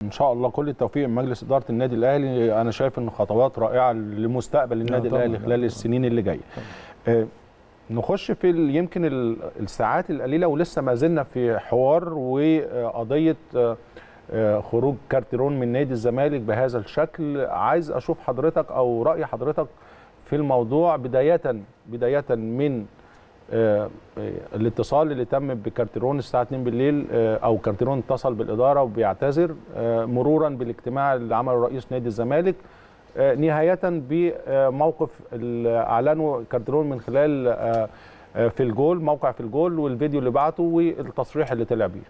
ان شاء الله كل التوفيق من مجلس اداره النادي الاهلي انا شايف ان خطوات رائعه لمستقبل النادي طبعاً، الاهلي خلال طبعاً. السنين اللي جايه آه، نخش في ال- يمكن ال- الساعات القليله ولسه ما زلنا في حوار وقضيه آه، آه، خروج كارتيرون من نادي الزمالك بهذا الشكل عايز اشوف حضرتك او راي حضرتك في الموضوع بدايه بدايه من آه، آه، الاتصال اللي تم بكارتيرون الساعه 2 بالليل آه، او كارتيرون اتصل بالاداره وبيعتذر آه، مرورا بالاجتماع اللي عمله رئيس نادي الزمالك آه، نهايه بموقف اللي اعلنه كارتيرون من خلال آه، آه، في الجول موقع في الجول والفيديو اللي بعته والتصريح اللي طلع بيه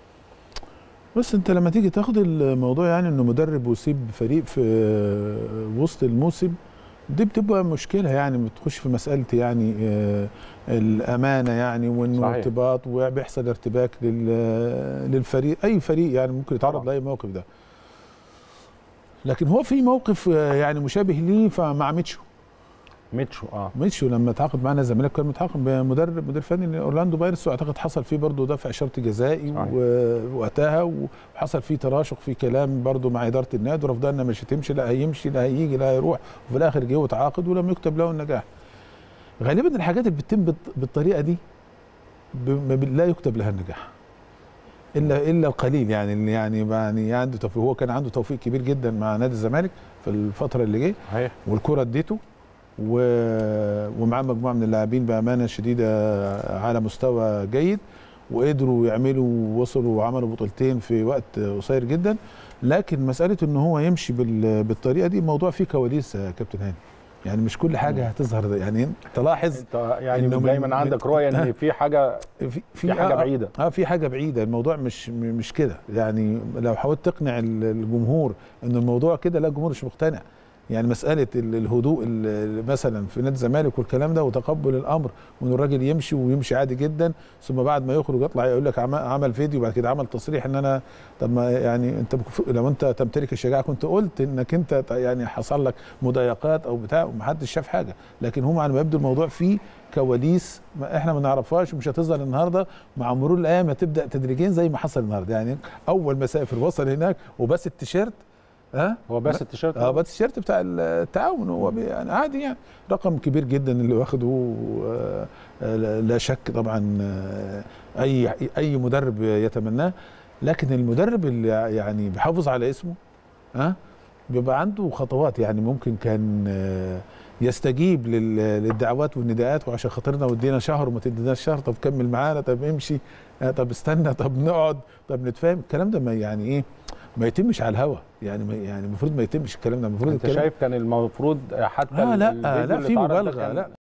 بس انت لما تيجي تاخد الموضوع يعني انه مدرب ويسيب فريق في وسط الموسم دي بتبقى مشكله يعني بتخش في مساله يعني آه، الامانه يعني وانه صحيح. ارتباط وبيحصل ارتباك لل- للفريق اي فريق يعني ممكن يتعرض طبعا. لاي موقف ده لكن هو في موقف آه، يعني مشابه ليه فمع ميتشو ميتشو اه ميتشو لما تعاقد معنا الزمالك كان متعاقد بمدرب مدير فني اورلاندو بايرتس واعتقد حصل فيه برضه دفع شرطي جزائي صحيح. و- وقتها وحصل فيه تراشق في كلام برضه مع اداره النادي ورفضنا مش هتمشي لا هيمشي لا هيجي لا هيروح وفي الاخر جه وتعاقد ولم يكتب له النجاح. غالبا الحاجات اللي بتتم بالط- بالطريقه دي ب- ما ب- لا يكتب لها النجاح. الا الا القليل يعني اللي يعني يعني عنده توفيق هو كان عنده توفيق كبير جدا مع نادي الزمالك في الفتره اللي جايه صحيح والكره اديته و... ومعاه مجموعه من اللاعبين بامانه شديده على مستوى جيد وقدروا يعملوا وصلوا وعملوا بطولتين في وقت قصير جدا لكن مساله ان هو يمشي بال... بالطريقه دي موضوع فيه كواليس يا كابتن هاني يعني مش كل حاجه هتظهر يعني تلاحظ انت يعني إنه من- دايما من- عندك رؤيه ان آه. في حاجه في في حاجه آه، بعيده اه في حاجه بعيده الموضوع مش م- مش كده يعني لو حاولت تقنع ال- الجمهور ان الموضوع كده لا الجمهور مش مقتنع يعني مساله ال- الهدوء ال- مثلا في نادي الزمالك والكلام ده وتقبل الامر وان الراجل يمشي ويمشي عادي جدا ثم بعد ما يخرج يطلع يقول لك عم- عمل فيديو وبعد كده عمل تصريح ان انا طب ما يعني انت بك- لو انت تمتلك الشجاعه كنت قلت انك انت ت- يعني حصل لك مضايقات او بتاع ومحدش شاف حاجه لكن هم على ما يبدو الموضوع فيه كواليس ما احنا ما نعرفهاش ومش هتظهر النهارده مع مرور الايام هتبدا تدريجيا زي ما حصل النهارده يعني اول ما سافر وصل هناك وبس التيشيرت ها هو بس التيشيرت اه بس التيشيرت بتاع التعاون هو بي- يعني عادي يعني رقم كبير جدا اللي واخده آه، آه، لا شك طبعا آه، اي اي مدرب يتمناه لكن المدرب اللي يعني بيحافظ على اسمه ها بيبقى عنده خطوات يعني ممكن كان آه، يستجيب لل- للدعوات والنداءات وعشان خاطرنا ودينا شهر وما تديناش شهر طب كمل معانا طب امشي آه، طب استنى طب نقعد طب نتفاهم الكلام ده ما يعني ايه ما يتمش على الهوا يعني ما يعني المفروض ما يتمش الكلام ده المفروض انت الكلام شايف كان المفروض حتى لا لا الفيديو لا اللي في اتعرض ده مبالغه كان- لا